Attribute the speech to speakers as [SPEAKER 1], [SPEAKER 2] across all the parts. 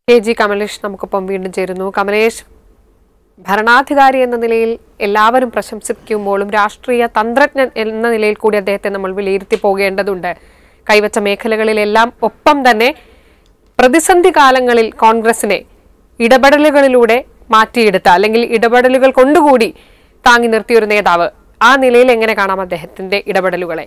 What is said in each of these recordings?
[SPEAKER 1] K G Kamlesh നമുക്കൊപ്പം വീണ്ടും ചേരുന്നു കമലേഷ് ഭരണാധികാരി എന്ന നിലയിൽ എല്ലാവരും പ്രശംസിക്കുമ്പോഴും രാഷ്ട്രീയ തന്ത്രജ്ഞൻ എന്ന നിലയിൽ കൂടി അദ്ദേഹത്തെ നമ്മൾ വിലയിരുത്തി പോകേണ്ടതുണ്ട് കൈവച്ച മേഖലകളിലെല്ലാം ഒപ്പം തന്നെ പ്രതിസന്ധി കാലങ്ങളിൽ കോൺഗ്രസിനെ ഇടപെടലുകളിലൂടെ മാറ്റിയെടുത്ത അല്ലെങ്കിൽ ഇടപെടലുകൾ കൊണ്ടുകൂടി താങ്ങി നിർത്തിയ ഒരു നേതാവ് ആ നിലയിൽ എങ്ങനെ കാണാം അദ്ദേഹത്തിന്റെ ഇടപെടലുകളെ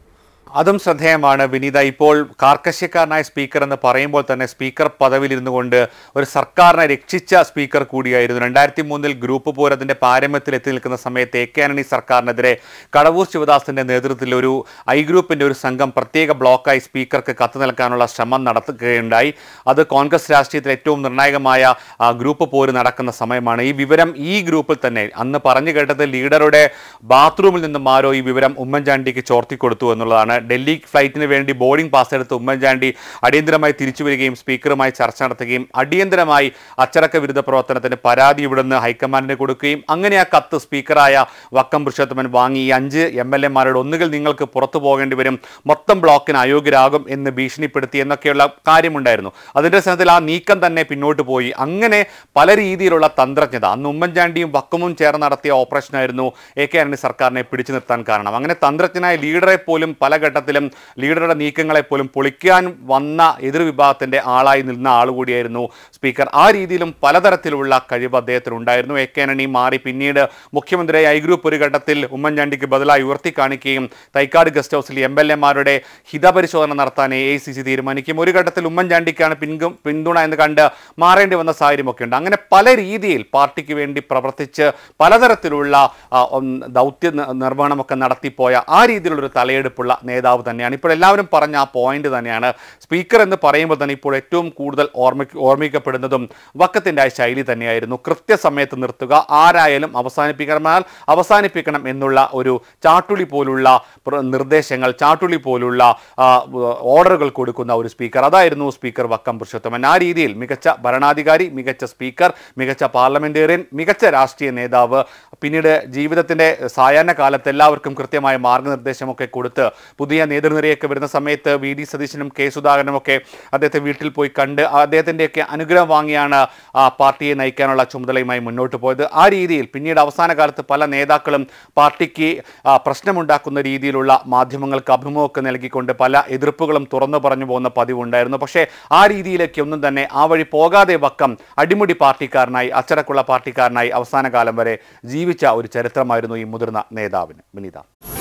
[SPEAKER 2] അതും ശ്രദ്ധേയമാണ് വിനീത ഇപ്പോൾ കാർക്കശ്യക്കാരനായ സ്പീക്കർ എന്ന് പറയുമ്പോൾ തന്നെ സ്പീക്കർ പദവിയിൽ ഇരുന്നു കൊണ്ട് ഒരു സർക്കാരിനെ രക്ഷിച്ച സ്പീക്കർ കൂടിയായിരുന്നു രണ്ടായിരത്തി മൂന്നിൽ ഗ്രൂപ്പ് പോരതിന്റെ പാരമ്യത്തിൽ എത്തി നിൽക്കുന്ന സമയത്ത് എ കെ ആന്റണി സർക്കാരിനെതിരെ കടവൂർ ശിവദാസിന്റെ നേതൃത്വത്തിൽ ഒരു ഐ ഗ്രൂപ്പിന്റെ ഒരു സംഘം പ്രത്യേക ബ്ലോക്കായി സ്പീക്കർക്ക് കത്ത് നൽകാനുള്ള ശ്രമം നടത്തുകയുണ്ടായി അത് കോൺഗ്രസ് രാഷ്ട്രീയത്തിൽ ഏറ്റവും നിർണായകമായ ആ, ഗ്രൂപ്പ് പോര് നടക്കുന്ന സമയമാണ് ഈ വിവരം ഈ ഗ്രൂപ്പിൽ തന്നെ അന്ന് പറഞ്ഞു കേട്ടത് ലീഡറുടെ ബാത്റൂമിൽ നിന്നും ആരോ ഈ വിവരം ഉമ്മൻചാണ്ടിക്ക് ചോർത്തി കൊടുത്തു എന്നുള്ളതാണ് ഡൽഹി ഫ്ലൈറ്റിന് വേണ്ടി ബോർഡിംഗ് പാസ് എടുത്ത് ഉമ്മൻചാണ്ടി അടിയന്തരമായി തിരിച്ചു വരികയും സ്പീക്കറുമായി ചർച്ച നടത്തുകയും അടിയന്തരമായി അച്ചടക്ക വിരുദ്ധ പ്രവർത്തനത്തിന് പരാതി ഇവിടുന്ന് ഹൈക്കമാൻഡിന് കൊടുക്കുകയും അങ്ങനെ ആ കത്ത് സ്പീക്കറായ വക്കം പുരുഷോത്തമൻ വാങ്ങി ഈ അഞ്ച് എം എൽ എമാരോട് ഒന്നുകിൽ നിങ്ങൾക്ക് പുറത്തു പോകേണ്ടി വരും മൊത്തം ബ്ലോക്കിന് അയോഗ്യരാകും എന്ന് ഭീഷണിപ്പെടുത്തി എന്നൊക്കെയുള്ള കാര്യമുണ്ടായിരുന്നു അതിൻ്റെ അടിസ്ഥാനത്തിൽ ആ നീക്കം തന്നെ പിന്നോട്ട് പോയി അങ്ങനെ പല രീതിയിലുള്ള തന്ത്രജ്ഞത അന്ന് ഉമ്മൻചാണ്ടിയും വക്കമും ചേർന്ന് നടത്തിയ ഓപ്പറേഷനായിരുന്നു എ കെ ആന്റണി സർക്കാരിനെ പിടിച്ചു നിർത്താൻ കാരണം അങ്ങനെ തന്ത്രജ്ഞനായ ലീഡറെ പോലും പല ഘട്ടത്തിലും ലീഡറുടെ നീക്കങ്ങളെ പോലും പൊളിക്കാൻ വന്ന എതിർ വിഭാഗത്തിന്റെ ആളായി നിന്ന ആൾ കൂടിയായിരുന്നു സ്പീക്കർ ആ രീതിയിലും പലതരത്തിലുള്ള കഴിവ് അദ്ദേഹത്തിന് ഉണ്ടായിരുന്നു എ കെ ആന്റണി മാറി പിന്നീട് മുഖ്യമന്ത്രിയായി ഐ ഗ്രൂപ്പ് ഒരു ഘട്ടത്തിൽ ഉമ്മൻചാണ്ടിക്ക് ബദലായി ഉയർത്തി കാണിക്കുകയും തൈക്കാട് ഗസ്റ്റ് ഹൗസിൽ എം എൽ എമാരുടെ ഹിതപരിശോധന നടത്താൻ എ ഐ സി സി തീരുമാനിക്കും ഒരു ഘട്ടത്തിൽ ഉമ്മൻചാണ്ടിക്കാണ് പിൻഗു പിന്തുണ എന്ന് കണ്ട് മാറേണ്ടി വന്ന സാഹചര്യമൊക്കെ ഉണ്ട് അങ്ങനെ പല രീതിയിൽ പാർട്ടിക്ക് വേണ്ടി പ്രവർത്തിച്ച് പലതരത്തിലുള്ള ആ, ഉം, ദൗത്യ ന- നിർവഹണമൊക്കെ നടത്തിപ്പോയ ആ രീതിയിലുള്ള ഒരു തലയെടുപ്പുള്ള നേതാവ് തന്നെയാണ് ഇപ്പോൾ എല്ലാവരും പറഞ്ഞ ആ പോയിന്റ് തന്നെയാണ് സ്പീക്കർ എന്ന് പറയുമ്പോൾ തന്നെ ഇപ്പോൾ ഏറ്റവും കൂടുതൽ ഓർമ്മ ഓർമ്മിക്കപ്പെടുന്നതും വക്കത്തിൻ്റെ ആ ശൈലി തന്നെയായിരുന്നു കൃത്യസമയത്ത് നിർത്തുക ആരായാലും അവസാനിപ്പിക്കണമെന്നാൽ അവസാനിപ്പിക്കണം എന്നുള്ള ഒരു ചാട്ടുളി പോലുള്ള പ്ര- നിർദ്ദേശങ്ങൾ ചാട്ടുളി പോലുള്ള ആ, ഓർഡറുകൾ കൊടുക്കുന്ന ഒരു സ്പീക്കർ അതായിരുന്നു സ്പീക്കർ വക്കം പുരുഷോത്തമൻ ആ രീതിയിൽ മികച്ച ഭരണാധികാരി മികച്ച സ്പീക്കർ മികച്ച പാർലമെന്റേറിയൻ മികച്ച രാഷ്ട്രീയ നേതാവ് പിന്നീട് ജീവിതത്തിന്റെ സായാഹ്ന കാലത്ത് എല്ലാവർക്കും കൃത്യമായ മാർഗനിർദ്ദേശമൊക്കെ കൊടുത്ത് പുതിയ നേതൃനിരയൊക്കെ വരുന്ന സമയത്ത് വി ഡി സതീശനും കെ സുധാകരനും ഒക്കെ അദ്ദേഹത്തെ വീട്ടിൽ പോയി കണ്ട് അദ്ദേഹത്തിൻ്റെയൊക്കെ അനുഗ്രഹം വാങ്ങിയാണ് ആ പാർട്ടിയെ നയിക്കാനുള്ള ചുമതലയുമായി മുന്നോട്ട് പോയത് ആ രീതിയിൽ പിന്നീട് അവസാന കാലത്ത് പല നേതാക്കളും പാർട്ടിക്ക് ആ, പ്രശ്നമുണ്ടാക്കുന്ന രീതിയിലുള്ള മാധ്യമങ്ങൾക്ക് അഭിമുഖമൊക്കെ നൽകിക്കൊണ്ട് പല എതിർപ്പുകളും തുറന്നു പറഞ്ഞു പോകുന്ന പതിവുണ്ടായിരുന്നു പക്ഷേ ആ രീതിയിലേക്ക് ഒന്നും തന്നെ ആ വഴി പോകാതെ വക്കം അടിമുടി പാർട്ടിക്കാരനായി അച്ചടക്കുള്ള പാർട്ടിക്കാരനായി അവസാന കാലം വരെ ജീവിച്ച ഒരു ചരിത്രമായിരുന്നു ഈ മുതിർന്ന നേതാവിന് വിനീത